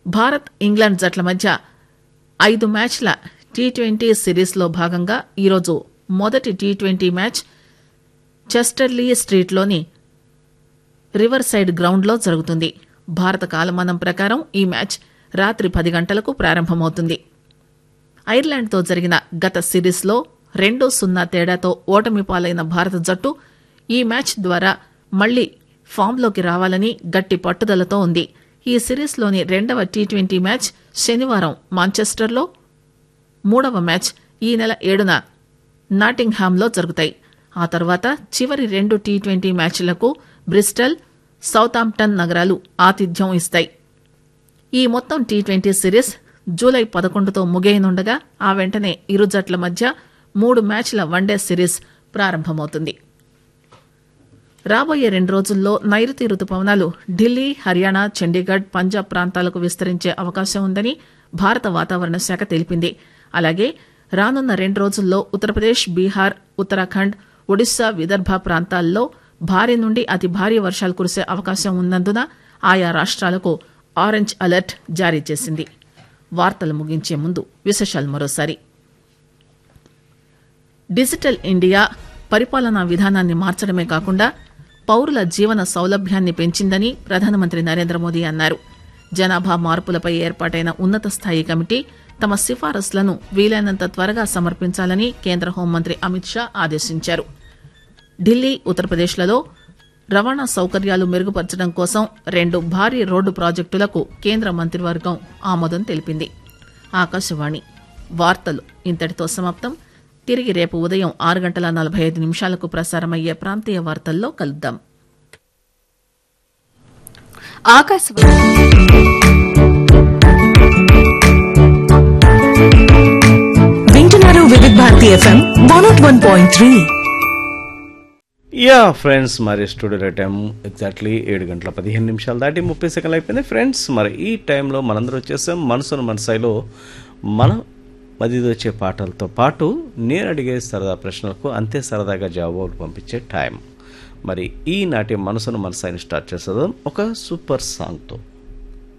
Bharat England జట్ల మధ్య ఐదు మ్యాచ్ల టీ ట్వంటీ సిరీస్లో భాగంగా ఈరోజు మొదటి టీ ట్వంటీ మ్యాచ్ చెస్టర్లీ స్ట్రీట్లోని రివర్ సైడ్ గ్రౌండ్లో జరుగుతుంది భారత కాలమానం ప్రకారం ఈ మ్యాచ్ రాత్రి పది గంటలకు ప్రారంభమవుతుంది ఐర్లాండ్తో జరిగిన గత సిరీస్లో రెండు సున్నా తేడాతో ఓటమి పాలైన భారత జట్టు ఈ మ్యాచ్ ద్వారా మళ్లీ ఫామ్లోకి రావాలని గట్టి పట్టుదలతో ఉంది ఈ సిరీస్లోని రెండవ టీ ట్వంటీ మ్యాచ్ శనివారం మాంచెస్టర్లో మూడవ మ్యాచ్ ఈ నెల ఏడున నాటింగ్హామ్లో జరుగుతాయి ఆ తర్వాత చివరి రెండు టీ ట్వంటీ మ్యాచ్లకు బ్రిస్టల్ సౌతాంప్టన్ నగరాలు ఆతిథ్యం ఇస్తాయి ఈ మొత్తం టీ ట్వంటీ సిరీస్ జూలై పదకొండుతో ముగియనుండగా ఆ వెంటనే ఇరు జట్ల మధ్య మూడు మ్యాచ్ల వన్డే సిరీస్ ప్రారంభమవుతుంది రాబోయే రెండు రోజుల్లో నైరుతి రుతుపవనాలు ఢిల్లీ హర్యానా చండీగఢ్ పంజాబ్ ప్రాంతాలకు విస్తరించే అవకాశం ఉందని భారత వాతావరణ శాఖ తెలిపింది అలాగే రానున్న రెండు రోజుల్లో ఉత్తరప్రదేశ్ బీహార్ ఉత్తరాఖండ్ ఒడిశా విదర్భ ప్రాంతాల్లో భారీ నుండి అతి భారీ వర్షాలు కురిసే అవకాశం ఉన్నందున ఆయా రాష్ట్రాలకు ఆరెంజ్ అలర్ట్ జారీ చేసింది వార్తలు ముగించే ముందు విశేషాలు మరోసారి డిజిటల్ ఇండియా పరిపాలనా విధానాన్ని మార్చడమే కాకుండా పౌరుల జీవన సౌలభ్యాన్ని పెంచిందని ప్రధానమంత్రి నరేంద్ర మోదీ అన్నారు జనాభా మార్పులపై ఏర్పాటైన ఉన్నత స్థాయి కమిటీ తమ సిఫారసులను వీలైనంత త్వరగా సమర్పించాలని కేంద్ర హోంమంత్రి అమిత్ షా ఆదేశించారు ఢిల్లీ ఉత్తరప్రదేశ్లలో రవాణా సౌకర్యాలు మెరుగుపరచడం కోసం రెండు భారీ రోడ్డు ప్రాజెక్టులకు కేంద్ర మంత్రివర్గం ఆమోదం తెలిపింది ఆకాశవాణి వార్తలు ఇంతటితో సమాప్తం తిరిగి రేపు ఉదయం ఆరు గంటల నలభై ఐదు నిమిషాలకు ప్రసారమయ్యే ప్రాంతీయ వార్తల్లో కలుద్దాం ఆకాశవాణి వింటున్నారు Vividh Bharati FM one naught one point three yeah friends మరి స్టూడియో టైం ఎగ్జాక్ట్లీ ఏడు గంటల పదిహేను నిమిషాలు దాటి ముప్పై సెకండ్లు అయిపోయింది ఫ్రెండ్స్ మరి ఈ టైంలో మనందరూ వచ్చేసాం మనసును మనసాయిలో మన మదిది వచ్చే పాటలతో పాటు నేను అడిగే సరదా ప్రశ్నలకు అంతే సరదాగా జవాబులు పంపించే టైం మరి ఈనాటి మనసును మనసాయిని స్టార్ట్ చేసేదాం ఒక సూపర్ సాంగ్తో